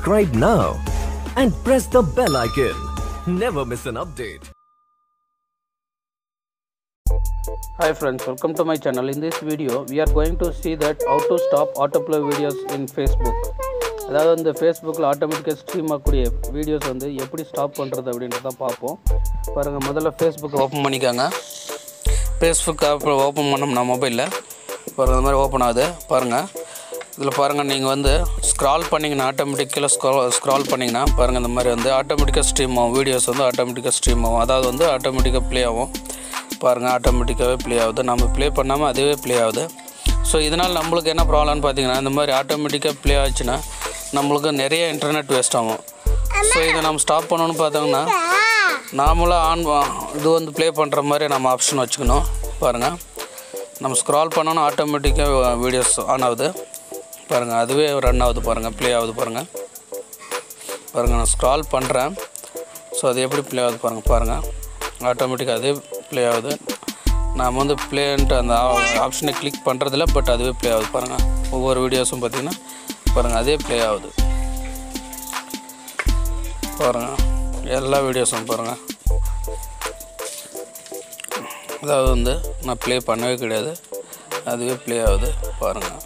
Subscribe now and press the bell icon. Never miss an update. Hi friends, welcome to my channel. In this video, we are going to see that how to stop autoplay videos in Facebook. அதாவது இந்த ஃபேஸ்புக்கில் ஆட்டோமேட்டிக்காக stream ஆகக்கூடிய videos வந்து எப்படி stop பண்ணுறது அப்படின்றத பார்ப்போம் பாருங்கள் முதல்ல ஃபேஸ்புக் ஓப்பன் பண்ணிக்கோங்க ஃபேஸ்புக் ஆப் ஓப்பன் பண்ணோம்னா மொபைலில் பாருங்கள் இந்த மாதிரி ஓப்பன் ஆகுது பாருங்கள் இதில் பாருங்கள் நீங்கள் வந்து ஸ்க்ரால் பண்ணிங்கன்னா ஆட்டோமேட்டிக்கில் ஸ்க்ரால் ஸ்க்ரால் பண்ணிங்கன்னா பாருங்கள் இந்த மாதிரி வந்து ஆட்டோமேட்டிக்காக ஸ்ட்ரீம் ஆகும் வீடியோஸ் வந்து ஆட்டோமேட்டிக்காக ஸ்ட்ரீம் ஆகும் அதாவது வந்து ஆட்டோமேட்டிக்காக ப்ளே ஆகும் பாருங்கள் ஆட்டோமேட்டிக்காகவே ப்ளே ஆகுது நம்ம ப்ளே பண்ணாமல் அதுவே ப்ளே ஆகுது ஸோ இதனால் நம்மளுக்கு என்ன ப்ராப்ளம்னு பார்த்தீங்கன்னா இந்த மாதிரி ஆட்டோமேட்டிக்காக ப்ளே ஆச்சுன்னா நம்மளுக்கு நிறைய இன்டர்நெட் வேஸ்ட் ஆகும் ஸோ இதை நம்ம ஸ்டாப் பண்ணணும்னு பார்த்தோம்னா நார்மலாக ஆன் இது வந்து ப்ளே பண்ணுற மாதிரி நம்ம ஆப்ஷன் வச்சுக்கணும் பாருங்கள் நம்ம ஸ்க்ரால் பண்ணோன்னா ஆட்டோமேட்டிக்காக வீடியோஸ் ஆன் ஆகுது பாருங்கள் அதுவே ரன் ஆகுது பாருங்கள் ப்ளே ஆகுது பாருங்கள் பாருங்கள் நான் ஸ்க்ரால் பண்ணுறேன் ஸோ அது எப்படி ப்ளே ஆகுது பாருங்கள் பாருங்கள் ஆட்டோமேட்டிக்காக அதே ப்ளே ஆகுது நாம் வந்து ப்ளேன்ட்டு அந்த ஆப்ஷனை கிளிக் பண்ணுறதில்ல பட் அதுவே ப்ளே ஆகுது பாருங்கள் ஒவ்வொரு வீடியோஸும் பார்த்திங்கன்னா பாருங்கள் அதே ப்ளே ஆகுது பாருங்கள் எல்லா வீடியோஸும் பாருங்கள் அதாவது வந்து நான் ப்ளே பண்ணவே கிடையாது அதுவே ப்ளே ஆகுது பாருங்கள்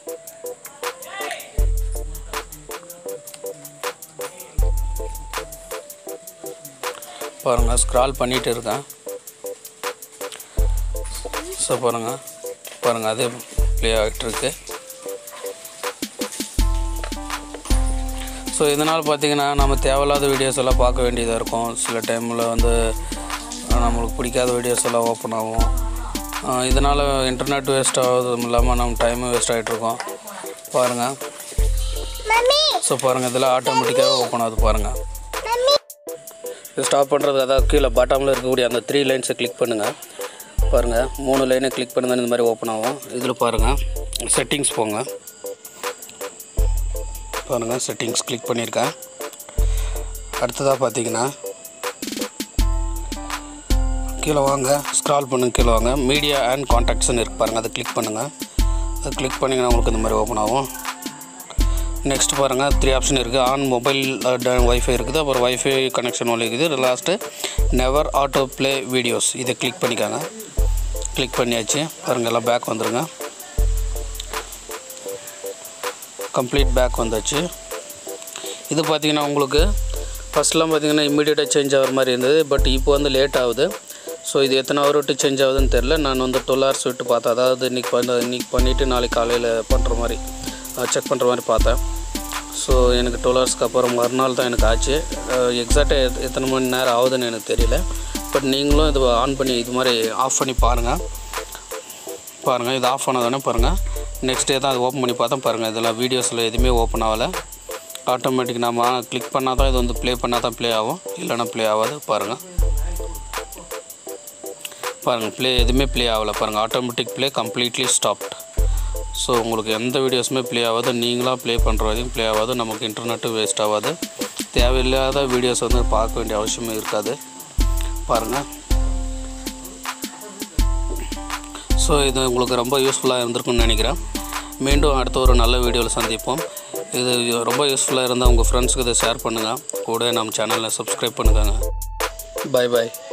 பாருங்கள் ஸ்க்ரால் பண்ணிகிட்டு இருக்கேன் ஸோ பாருங்கள் பாருங்கள் அதே ப்ளே ஆகிட்டுருக்கு ஸோ இதனால் பார்த்தீங்கன்னா நம்ம தேவையில்லாத வீடியோஸ் எல்லாம் பார்க்க வேண்டியதாக இருக்கும் சில டைமில் வந்து நம்மளுக்கு பிடிக்காத வீடியோஸ் எல்லாம் ஓப்பன் ஆகும் இதனால் இன்டர்நெட் வேஸ்ட் ஆகுறதும் இல்லாமல் நம்ம டைமும் வேஸ்ட் ஆகிட்ருக்கோம் பாருங்கள் ஸோ பாருங்கள் இதெல்லாம் ஆட்டோமேட்டிக்காகவே ஓப்பன் ஆகுது பாருங்கள் இது ஸ்டாப் பண்ணுறது அதாவது கீழே பாட்டமில் இருக்கக்கூடிய அந்த த்ரீ லைன்ஸை கிளிக் பண்ணுங்கள் பாருங்கள் மூணு லைனை கிளிக் பண்ணுங்க இந்த மாதிரி ஓப்பன் ஆகும் இதில் பாருங்கள் செட்டிங்ஸ் போங்க பாருங்கள் செட்டிங்ஸ் கிளிக் பண்ணியிருக்கேன் அடுத்ததாக பார்த்தீங்கன்னா கீழே வாங்க ஸ்க்ரால் பண்ணுங்க கீழே வாங்க மீடியா அண்ட் கான்டாக்ட்ஸ்னு இருக்கு பாருங்கள் அதை கிளிக் பண்ணுங்கள் அதை கிளிக் பண்ணிங்கன்னா உங்களுக்கு இந்த மாதிரி ஓப்பன் ஆகும் நெக்ஸ்ட் பாருங்கள் த்ரீ ஆப்ஷன் இருக்குது ஆன் மொபைல் ஒய்ஃபை இருக்குது அப்புறம் ஒய்ஃபை கனெக்ஷன் ஒன்று இருக்குது last never auto play videos இதை கிளிக் பண்ணிக்காங்க கிளிக் பண்ணியாச்சு பாருங்கள் எல்லாம் பேக் வந்துடுங்க கம்ப்ளீட் பேக் வந்தாச்சு இது பார்த்திங்கன்னா உங்களுக்கு ஃபஸ்ட்லாம் பார்த்திங்கன்னா இம்மிடியேட்டாக சேஞ்ச் ஆகிற மாதிரி இருந்தது பட் இப்போ வந்து லேட் ஆகுது ஸோ இது எத்தனை ஹவர் விட்டு சேஞ்ச் ஆகுதுன்னு தெரில நான் வந்து டுவெல் ஹவர்ஸ் விட்டு பார்த்தேன் அதாவது இன்றைக்கி பண்ண இன்றைக்கி பண்ணிவிட்டு நாளைக்கு காலையில் பண்ணுற மாதிரி செக் பண்ணுற மாதிரி பார்த்தேன் ஸோ எனக்கு டுவெல் ஹவர்ஸ்க்கு அப்புறம் மறுநாள் தான் எனக்கு ஆச்சு எக்ஸாக்டாக எத்தனை மணி நேரம் ஆகுதுன்னு எனக்கு தெரியல பட் நீங்களும் இது ஆன் பண்ணி இது மாதிரி ஆஃப் பண்ணி பாருங்கள் பாருங்கள் இது ஆஃப் ஆனதானே பாருங்கள் நெக்ஸ்ட் டே தான் அது ஓப்பன் பண்ணி பார்த்தா பாருங்கள் இதெல்லாம் வீடியோஸில் எதுவுமே ஓப்பன் ஆகலை ஆட்டோமேட்டிக் நம்ம கிளிக் பண்ணால் தான் இது வந்து ப்ளே பண்ணால் தான் ப்ளே ஆகும் இல்லைனா ப்ளே ஆகாது பாருங்கள் பாருங்கள் ப்ளே எதுவுமே ப்ளே ஆகலை பாருங்கள் automatic play completely stopped so உங்களுக்கு எந்த வீடியோஸுமே ப்ளே ஆகாது நீங்களாக ப்ளே பண்ணுற வரைக்கும் ப்ளே ஆகாது நமக்கு இன்டர்நெட்டும் வேஸ்ட் ஆகாது தேவையில்லாத வீடியோஸ் வந்து பார்க்க வேண்டிய அவசியமே இருக்காது பாருங்கள் ஸோ இது உங்களுக்கு ரொம்ப யூஸ்ஃபுல்லாக இருந்திருக்குன்னு நினைக்கிறேன் மீண்டும் அடுத்த ஒரு நல்ல வீடியோவில் சந்திப்போம் இது ரொம்ப யூஸ்ஃபுல்லாக இருந்தால் உங்கள் ஃப்ரெண்ட்ஸுக்கு இதை ஷேர் பண்ணுங்கள் கூட நம்ம சேனலில் சப்ஸ்கிரைப் பண்ணுங்க பாய் பாய்